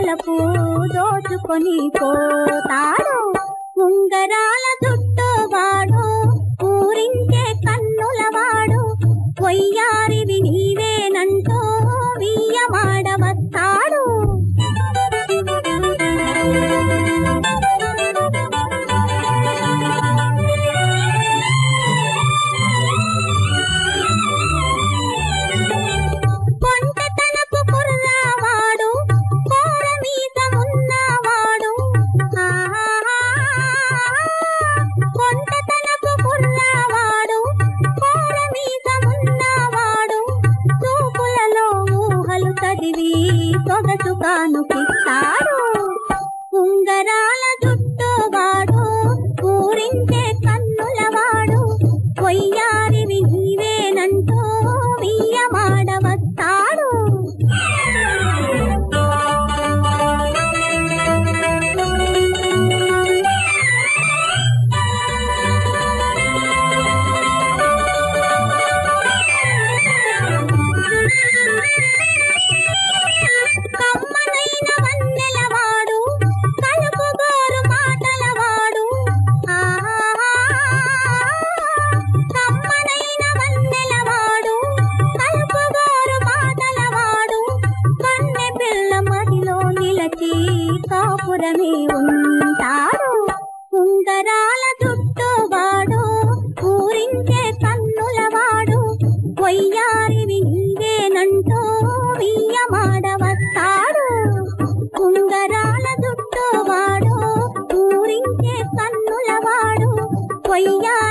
వలపు దోచుకొని పోతాడు ఉంగరాల చుట్టూవాడు ఊరించే కన్నులవాడు కొయ్యారివి నీవేనంటూ వియ్యమాడవస్తాడు కొంటతనపు కుర్రవాడు కోర మీద ఉన్నవాడు కొంటతనపు కుర్రవాడు కోర మీద ఉన్నవాడు చూపులలో ఊహలు చదివి సొగసు కానుకిస్తాడు ఉంగరాల జుట్టువాడు ఊరించే కన్నులవాడు కొయ్యారివి నీవేనంటూ వియ్యమాడవస్తాడు కమ్మనైన వన్నెలవాడు కలుపుగోరు మాటలవాడు కమ్మనైన వన్నెలవాడు కలుపుగోరు మాటలవాడు కన్నె పిల్ల మదిలో నిలచి కాపురమే ఉంటాడు ఉంగరాల చుట్టూవాడు ఊరించే కన్నులవాడు కొయ్యారివి నీవేనంటూ వియ్యమాడవస్తాడు ఉంగరాల చుట్టూవాడు ఊరించే కన్నులవాడు కొయ్యారి